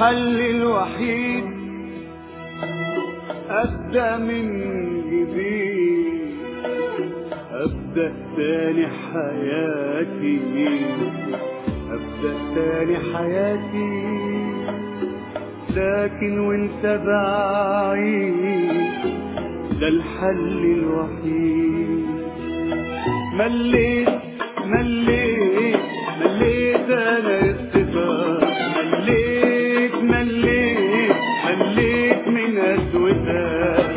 الحل الوحيد أبدأ من جديد أبدأ تاني حياتي أبدأ تاني حياتي لكن وانت بعيد ده الحل الوحيد مليت مليت مليت انا استفاد مليت مليت مليت من اسودك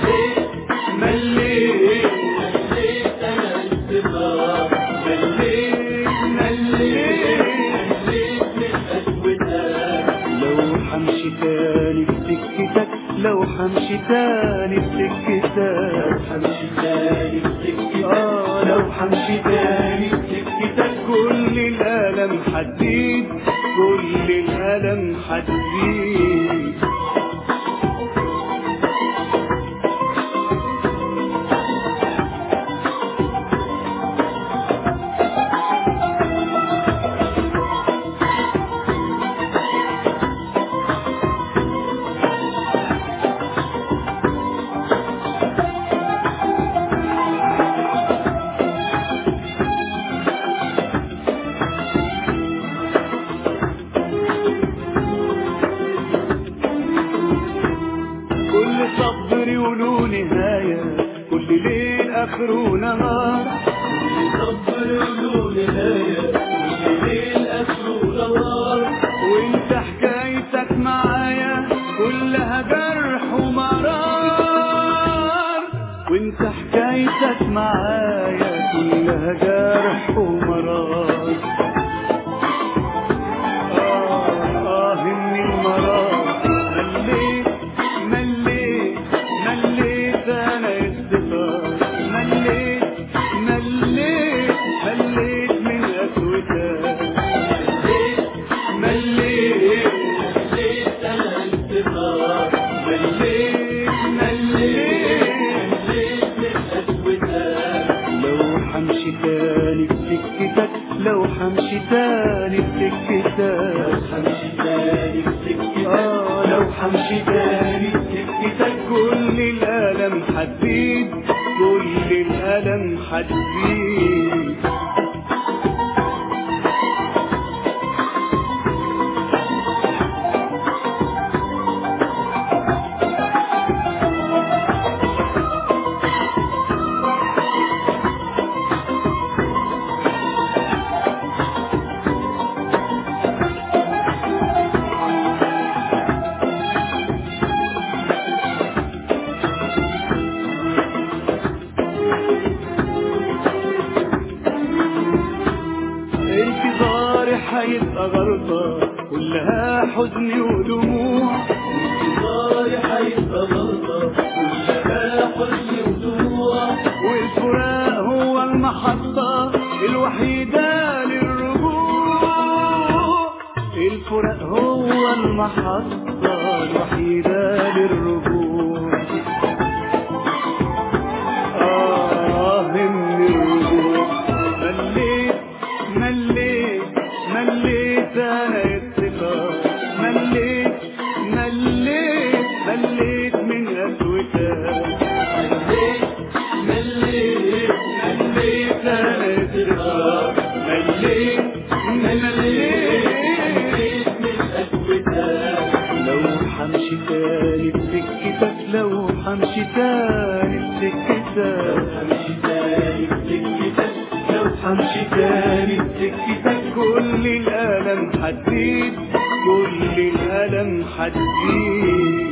مليت مليت انا استفاد مليت مليت مليت من اسودك لو حمشي تاني في سكتك لو حمشي تاني في سكتك حمشي تاني في سكتك آه لو حمشي تاني في سكتك كل الألم حديد كل الألم حديد كل صبري وله نهاية كل ليل آخره نهار صبر وله نهاية كل ليل أسره نوار وانت حكايتك معايا كلها جرح ومرار وانت حكايتك معايا كلها جرح ومرار آه آه من المرار مليت مليت مليت أنا استفاد مليت مليت مليت من أسودك مليت مليت أنا انتظار مليت مليت مليت من أسودك لو حمشي تاني في سكتك لو حمشي تاني في سكتك حمشي تاني في سكتك آه لو حمشي تاني في سكتك كل الألم حديد كل الألم حديد انتظاري هيبقى غلطة كلها حزن ودموع انتظاري هيبقى غلطة كلها حزن ودموع والفراق هو المحطة الوحيدة للرجوع الفراق هو المحطة الوحيدة للرجوع آه من الرجوع مليت مليت مليت أنا اتفاق مليت مليت مليت من أسوتك مليت مليت أنا اتفاق مليت مليت مليت من أسودك لو حمشي تاني في سكتك لو حمشي تاني في سكتك حمشي تاني في سكتك لو حمشي تاني في سكتك كل الألم حديد كل الألم حديد